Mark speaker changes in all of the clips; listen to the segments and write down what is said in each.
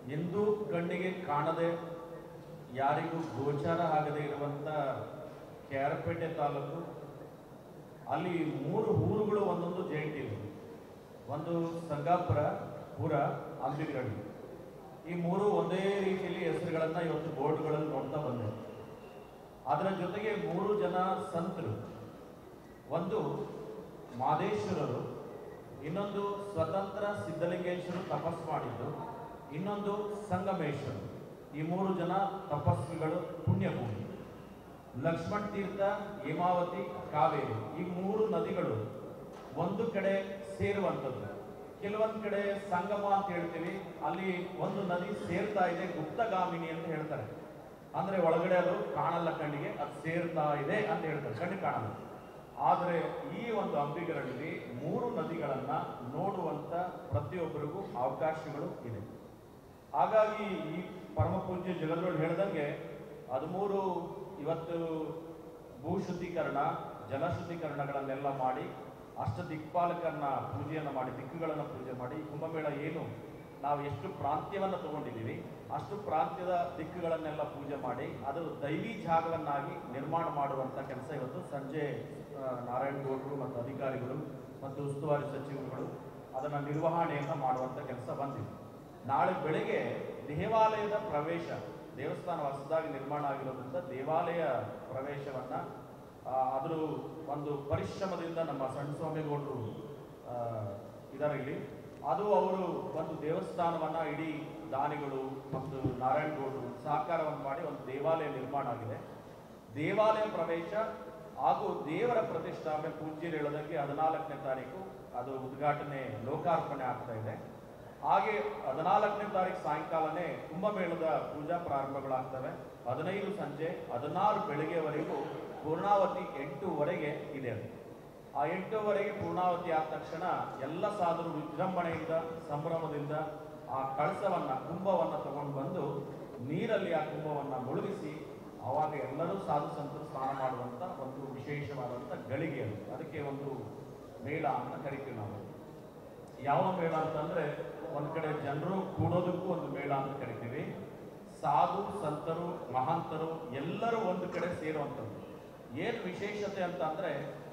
Speaker 1: ಎಂದೂ ಕಣ್ಣಿಗೆ ಕಾಣದೆ ಯಾರಿಗೂ ಗೋಚಾರ ಆಗದೆ ಇರುವಂಥ ಕ್ಯಾರಪೇಟೆ ತಾಲೂಕು ಅಲ್ಲಿ ಮೂರು ಊರುಗಳು ಒಂದೊಂದು ಜೈಂಟ್ ಇದೆ ಒಂದು ಸಂಗಾಪುರ ಪುರ ಅಂಬಿಗರಳ್ಳಿ ಈ ಮೂರು ಒಂದೇ ರೀತಿಯಲ್ಲಿ ಹೆಸರುಗಳನ್ನ ಇವತ್ತು ಬೋರ್ಡ್ಗಳಲ್ಲಿ ನೋಡ್ತಾ ಬಂದೆ ಅದರ ಜೊತೆಗೆ ಮೂರು ಜನ ಸಂತರು ಒಂದು ಮಾದೇಶ್ವರರು ಇನ್ನೊಂದು ಸ್ವತಂತ್ರ ಸಿದ್ಧಲಿಂಗೇಶ್ವರರು ತಪಸ್ ಮಾಡಿದ್ದು ಇನ್ನೊಂದು ಸಂಗಮೇಶ್ವರರು ಈ ಮೂರು ಜನ ತಪಸ್ವಿಗಳು ಪುಣ್ಯಭೂಮಿ ಲಕ್ಷ್ಮಣ್ ತೀರ್ಥ ಹೇಮಾವತಿ ಕಾವೇರಿ ಈ ಮೂರು ನದಿಗಳು ಒಂದು ಕಡೆ ಸೇರುವಂಥದ್ದು ಕೆಲವೊಂದು ಕಡೆ ಸಂಗಮ ಅಂತ ಹೇಳ್ತೀವಿ ಅಲ್ಲಿ ಒಂದು ನದಿ ಸೇರ್ತಾ ಇದೆ ಗುಪ್ತಗಾಮಿನಿ ಅಂತ ಹೇಳ್ತಾರೆ ಅಂದ್ರೆ ಒಳಗಡೆ ಅದು ಕಾಣಲ್ಲ ಕಣ್ಣಿಗೆ ಅದು ಸೇರ್ತಾ ಇದೆ ಅಂತ ಹೇಳ್ತಾರೆ ಕಣ್ಣಿಗೆ ಕಾಣಲ್ಲ ಆದರೆ ಈ ಒಂದು ಅಂಬಿಗರಲ್ಲಿ ಮೂರು ನದಿಗಳನ್ನ ನೋಡುವಂತ ಪ್ರತಿಯೊಬ್ಬರಿಗೂ ಅವಕಾಶಗಳು ಇದೆ ಹಾಗಾಗಿ ಈ ಪರಮ ಪೂಜ್ಯ ಜಗದ್ರೋಳು ಹೇಳ್ದಂಗೆ ಹದಿಮೂರು ಇವತ್ತು ಭೂಶುದ್ಧೀಕರಣ ಜಲಶುದ್ಧೀಕರಣಗಳನ್ನೆಲ್ಲ ಮಾಡಿ ಅಷ್ಟ ದಿಕ್ಪಾಲಕರನ್ನ ಪೂಜೆಯನ್ನು ಮಾಡಿ ದಿಕ್ಕುಗಳನ್ನು ಪೂಜೆ ಮಾಡಿ ಕುಂಭಮೇಳ ಏನು ನಾವು ಎಷ್ಟು ಪ್ರಾಂತ್ಯವನ್ನು ತಗೊಂಡಿದ್ದೀವಿ ಅಷ್ಟು ಪ್ರಾಂತ್ಯದ ದಿಕ್ಕುಗಳನ್ನೆಲ್ಲ ಪೂಜೆ ಮಾಡಿ ಅದು ದೈವಿ ಜಾಗವನ್ನಾಗಿ ನಿರ್ಮಾಣ ಮಾಡುವಂಥ ಕೆಲಸ ಇವತ್ತು ಸಂಜೆ ಆ, ನಾರಾಯಣ ಗೌಡರು ಮತ್ತು ಅಧಿಕಾರಿಗಳು ಮತ್ತು ಉಸ್ತುವಾರಿ ಸಚಿವರುಗಳು ಅದನ್ನು ನಿರ್ವಹಣೆಯನ್ನು ಮಾಡುವಂಥ ಕೆಲಸ ಬಂದಿದೆ ನಾಳೆ ಬೆಳಗ್ಗೆ ದೇವಾಲಯದ ಪ್ರವೇಶ ದೇವಸ್ಥಾನ ಹೊಸದಾಗಿ ನಿರ್ಮಾಣ ಆಗಿರೋದ್ರಿಂದ ದೇವಾಲಯ ಪ್ರವೇಶವನ್ನ ಆ, ಅದ್ರ ಒಂದು ಪರಿಶ್ರಮದಿಂದ ನಮ್ಮ ಸಣ್ಣ ಸ್ವಾಮಿಗೌಡರು ಇದ್ದಾರೆ ಇಲ್ಲಿ ಅದು ಅವರು ಒಂದು ದೇವಸ್ಥಾನವನ್ನ ಇಡೀ ದಾನಿಗಳು ಮತ್ತು ನಾರಾಯಣ ಗೌಡರು ಸಹಕಾರವನ್ನು ಮಾಡಿ ಒಂದು ದೇವಾಲಯ ನಿರ್ಮಾಣ ಆಗಿದೆ ದೇವಾಲಯ ಪ್ರವೇಶ ಹಾಗೂ ದೇವರ ಪ್ರತಿಷ್ಠಾಪನೆ ಪೂಜ್ಯರು ಹೇಳೋದಕ್ಕೆ ಹದಿನಾಲ್ಕನೇ ತಾರೀಕು ಅದು ಉದ್ಘಾಟನೆ ಲೋಕಾರ್ಪಣೆ ಆಗ್ತಾ ಇದೆ ಹಾಗೆ ಹದಿನಾಲ್ಕನೇ ತಾರೀಕು ಸಾಯಂಕಾಲನೇ ಕುಂಭಮೇಳದ ಪೂಜಾ ಪ್ರಾರಂಭಗಳಾಗ್ತವೆ ಹದಿನೈದು ಸಂಜೆ ಹದಿನಾರು ಬೆಳಗ್ಗೆವರೆಗೂ ಪೂರ್ಣಾವತಿ ಎಂಟೂವರೆಗೆ ಇದೆ ಅದು. ಆ ಎಂಟೂವರೆಗೆ ಪೂರ್ಣಾವತಿ ಆದ ತಕ್ಷಣ ಎಲ್ಲ ಸಾಧುರು ವಿಜೃಂಭಣೆಯಿಂದ ಸಂಭ್ರಮದಿಂದ ಆ ಕಳಸವನ್ನ ಕುಂಭವನ್ನ ತಗೊಂಡು ಬಂದು ನೀರಲ್ಲಿ ಆ ಕುಂಭವನ್ನ ಮುಳುಗಿಸಿ ಆವಾಗ ಎಲ್ಲರೂ ಸಾಧು ಸಂತರು ಸ್ನಾನ ಮಾಡುವಂತ ಒಂದು ವಿಶೇಷವಾದಂಥ ಗಳಿಗೆ ಅದು ಅದಕ್ಕೆ ಒಂದು ಮೇಳ ಅಂತ ಕರಿತೀವಿ ನಾವು ಯಾವ ಮೇಳ ಅಂತಂದ್ರೆ ಒಂದ್ ಕಡೆ ಜನರು ಕೂಡೋದಕ್ಕೂ ಒಂದು ಮೇಳ ಅಂತ ಕರಿತೀವಿ ಸಾಧು ಸಂತರು ಮಹಾಂತರು ಎಲ್ಲರೂ ಒಂದು ಕಡೆ ಸೇರುವಂಥದ್ದು ಏನು ವಿಶೇಷತೆ ಅಂತ ಅಂದ್ರೆ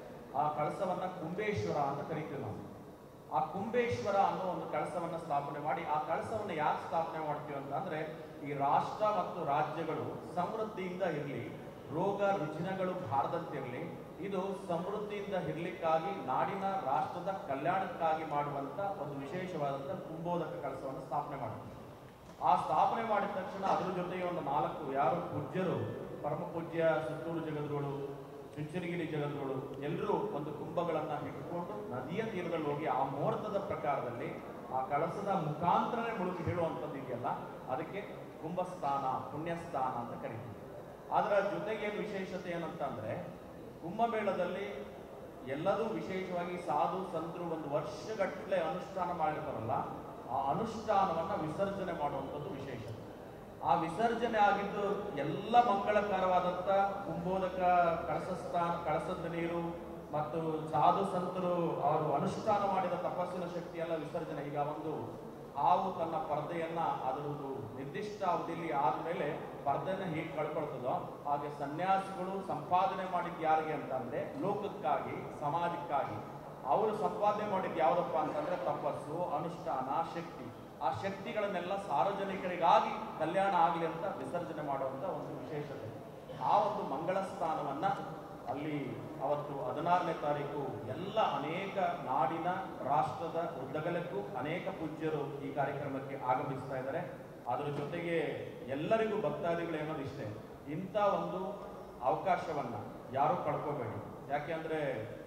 Speaker 1: ಆ ಕಳಸವನ್ನ ಕುಂಬೇಶ್ವರ ಅಂತ ಕರಿತೀವಿ ನಾವು ಆ ಕುಂಬೇಶ್ವರ ಅನ್ನೋ ಒಂದು ಕಳಸವನ್ನ ಸ್ಥಾಪನೆ ಮಾಡಿ ಆ ಕಳಸವನ್ನ ಯಾಕೆ ಸ್ಥಾಪನೆ ಮಾಡ್ತೀವಿ ಅಂತ ಅಂದ್ರೆ ಈ ರಾಷ್ಟ್ರ ಮತ್ತು ರಾಜ್ಯಗಳು ಸಮೃದ್ಧಿಯಿಂದ ಇರಲಿ ರೋಗ ರುಜಿನಗಳು ಬಾರದಂತಿರಲಿ ಇದು ಸಮೃದ್ಧಿಯಿಂದ ಇರ್ಲಿಕ್ಕಾಗಿ ನಾಡಿನ ರಾಷ್ಟ್ರದ ಕಲ್ಯಾಣಕ್ಕಾಗಿ ಮಾಡುವಂತ ಒಂದು ವಿಶೇಷವಾದಂತ ಕುಂಬೋದಕ ಕಳಸವನ್ನು ಸ್ಥಾಪನೆ ಮಾಡ್ತೀವಿ ಆ ಸ್ಥಾಪನೆ ಮಾಡಿದ ತಕ್ಷಣ ಅದ್ರ ಜೊತೆಗೆ ಒಂದು ನಾಲ್ಕು ಯಾರು ಪೂಜ್ಯರು ಪರಮ ಪೂಜ್ಯ ಸುತ್ತೂರು ಜಗದ್ಗಳು ಚುಂಚನಗಿರಿ ಜಗದ್ಗಳು ಎಲ್ಲರೂ ಒಂದು ಕುಂಭಗಳನ್ನ ಇಟ್ಕೊಂಡು ನದಿಯ ತೀರದಲ್ಲಿ ಹೋಗಿ ಆ ಮುಹೂರ್ತದ ಪ್ರಕಾರದಲ್ಲಿ ಆ ಕಳಸದ ಮುಖಾಂತರನೇ ಮುಳುಗಿ ಹೇಳುವಂಥದ್ದು ಇದೆಯಲ್ಲ ಅದಕ್ಕೆ ಕುಂಭಸ್ಥಾನ ಪುಣ್ಯಸ್ಥಾನ ಅಂತ ಕರಿತೀವಿ ಅದರ ಜೊತೆಗೆ ಏನು ವಿಶೇಷತೆ ಏನಂತಂದ್ರೆ ಕುಂಭಮೇಳದಲ್ಲಿ ಎಲ್ಲದೂ ವಿಶೇಷವಾಗಿ ಸಾಧು ಸಂತರು ಒಂದು ವರ್ಷಗಟ್ಟಲೆ ಅನುಷ್ಠಾನ ಮಾಡಿರ್ತಾರಲ್ಲ ಆ ಅನುಷ್ಠಾನವನ್ನ ವಿಸರ್ಜನೆ ಮಾಡುವಂಥದ್ದು ವಿಶೇಷ ಆ ವಿಸರ್ಜನೆ ಆಗಿದ್ದು ಎಲ್ಲ ಮಂಗಳಕರವಾದಂಥ ಕುಂಬೋದಕ ಕಳಸಸ್ಥಾನ ಕಳಸದ ನೀರು ಮತ್ತು ಸಾಧು ಸಂತರು ಅವರು ಅನುಷ್ಠಾನ ಮಾಡಿದ ತಪಸ್ಸಿನ ಶಕ್ತಿ ಎಲ್ಲ ವಿಸರ್ಜನೆ ಈಗ ಒಂದು ಹಾವು ತನ್ನ ಪರ್ದೆಯನ್ನ ಅದರದ್ದು ನಿರ್ದಿಷ್ಟ ಅವಧಿಯಲ್ಲಿ ಆದ್ಮೇಲೆ ಪರ್ದೆನ ಹೇಗೆ ಕಳ್ಕೊಳ್ತದೋ ಹಾಗೆ ಸನ್ಯಾಸಿಗಳು ಸಂಪಾದನೆ ಮಾಡಿದ್ ಯಾರಿಗೆ ಅಂತಂದ್ರೆ ಲೋಕಕ್ಕಾಗಿ ಸಮಾಜಕ್ಕಾಗಿ ಅವರು ಸಂಪಾದನೆ ಮಾಡಿದ್ ಯಾವ್ದಪ್ಪ ಅಂತಂದ್ರೆ ತಪಸ್ಸು ಅನುಷ್ಠಾನ ಶಕ್ತಿ ಆ ಶಕ್ತಿಗಳನ್ನೆಲ್ಲ ಸಾರ್ವಜನಿಕರಿಗಾಗಿ ಕಲ್ಯಾಣ ಆಗಲಿ ಅಂತ ವಿಸರ್ಜನೆ ಮಾಡುವಂತ ಒಂದು ವಿಶೇಷತೆ ಆ ಒಂದು ಮಂಗಳ ಸ್ಥಾನವನ್ನ ಅಲ್ಲಿ ಅವತ್ತು ಹದಿನಾರನೇ ತಾರೀಕು ಎಲ್ಲ ಅನೇಕ ನಾಡಿನ ರಾಷ್ಟ್ರದ ಉದ್ದಗಲಕ್ಕೂ ಅನೇಕ ಪೂಜ್ಯರು ಈ ಕಾರ್ಯಕ್ರಮಕ್ಕೆ ಆಗಮಿಸ್ತಾ ಇದ್ದಾರೆ ಅದರ ಜೊತೆಗೆ ಎಲ್ಲರಿಗೂ ಭಕ್ತಾದಿಗಳು ಏನೋದು ಇಷ್ಟೇ ಇಂಥ ಒಂದು ಅವಕಾಶವನ್ನ ಯಾರು ಕಳ್ಕೋಬೇಡಿ ಯಾಕೆಂದ್ರೆ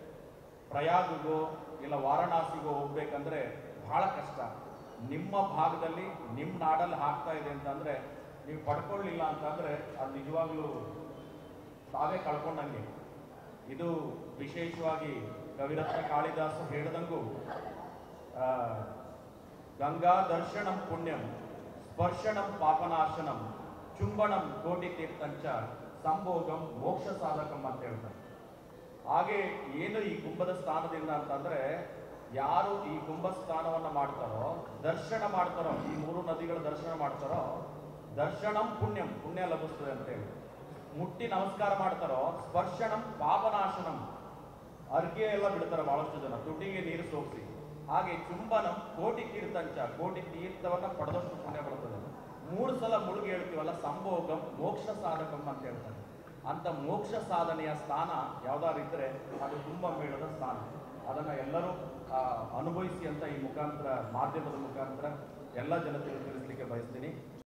Speaker 1: ಪ್ರಯಾಗಿಗೋ ಇಲ್ಲ ವಾರಣಾಸಿಗೋ ಹೋಗ್ಬೇಕಂದ್ರೆ ಬಹಳ ಕಷ್ಟ ನಿಮ್ಮ ಭಾಗದಲ್ಲಿ ನಿಮ್ಮ ನಾಡಲ್ಲಿ ಆಗ್ತಾ ಇದೆ ಅಂತಂದ್ರೆ ನೀವು ಪಡ್ಕೊಳ್ಳಿಲ್ಲ ಅಂತಂದ್ರೆ ಅದು ನಿಜವಾಗ್ಲೂ ತಾವೇ ಕಳ್ಕೊಂಡಂಗೆ ಇದು ವಿಶೇಷವಾಗಿ ಕವಿರತ್ನ ಕಾಳಿದಾಸ ಹೇಳ್ದಂಗೂ ಆ, ಗಂಗಾ ದರ್ಶನಂ ಪುಣ್ಯಂ ಸ್ಪರ್ಶನಂ ಪಾಪನಾಶನಂ ಚುಂಬನಂ ಕೋಟಿ ತೀರ್ಥಂಚ ಸಂಭೋಗಂ ಮೋಕ್ಷ ಸಾಧಕಂ ಅಂತ ಹೇಳ್ತಾರೆ ಹಾಗೆ ಏನು ಈ ಕುಂಭದ ಸ್ಥಾನದಿಂದ ಅಂತಂದ್ರೆ ಯಾರು ಈ ಕುಂಭಸ್ನಾನವನ್ನ ಮಾಡ್ತಾರೋ ದರ್ಶನ ಮಾಡ್ತಾರೋ ಈ ಮೂರು ನದಿಗಳ ದರ್ಶನ ಮಾಡ್ತಾರೋ ದರ್ಶನಂ ಪುಣ್ಯಂ ಪುಣ್ಯ ಲಭಿಸ್ತದೆ ಅಂತ ಹೇಳಿ ಮುಟ್ಟಿ ನಮಸ್ಕಾರ ಮಾಡ್ತಾರೋ ಸ್ಪರ್ಶನಂ ಪಾಪನಾಶನಂ ಅರ್ಗೆ ಎಲ್ಲ ಬಿಡ್ತಾರೆ ಬಹಳಷ್ಟು ಜನ ತುಟಿಗೆ ನೀರು ಸೋಗಿಸಿ ಹಾಗೆ ಚುಂಬನಂ ಕೋಟಿ ತೀರ್ಥಂಚ ಕೋಟಿ ತೀರ್ಥವನ್ನ ಪಡೆದಷ್ಟು ಪುಣ್ಯ ಬರ್ತದೆ ಮೂರು ಸಲ ಮುಳುಗಿ ಹೇಳ್ತೀವಲ್ಲ ಸಂಭೋಗಂ ಮೋಕ್ಷ ಸಾಧಕಂ ಅಂತ ಹೇಳ್ತಾರೆ ಅಂತ ಮೋಕ್ಷ ಸಾಧನೆಯ ಸ್ಥಾನ ಯಾವ್ದಾದ್ರು ಇದ್ರೆ ಅದು ಕುಂಭಮೇಳದ ಸ್ಥಾನ ಅದನ್ನ ಎಲ್ಲರೂ ಆ, ಅನುಭವಿಸಿ ಅಂತ ಈ ಮುಖಾಂತರ ಮಾಧ್ಯಮದ ಮುಖಾಂತರ ಎಲ್ಲ ಜನತೆಗೆ ತಿಳಿಸ್ಲಿಕ್ಕೆ ಬಯಸ್ತೀನಿ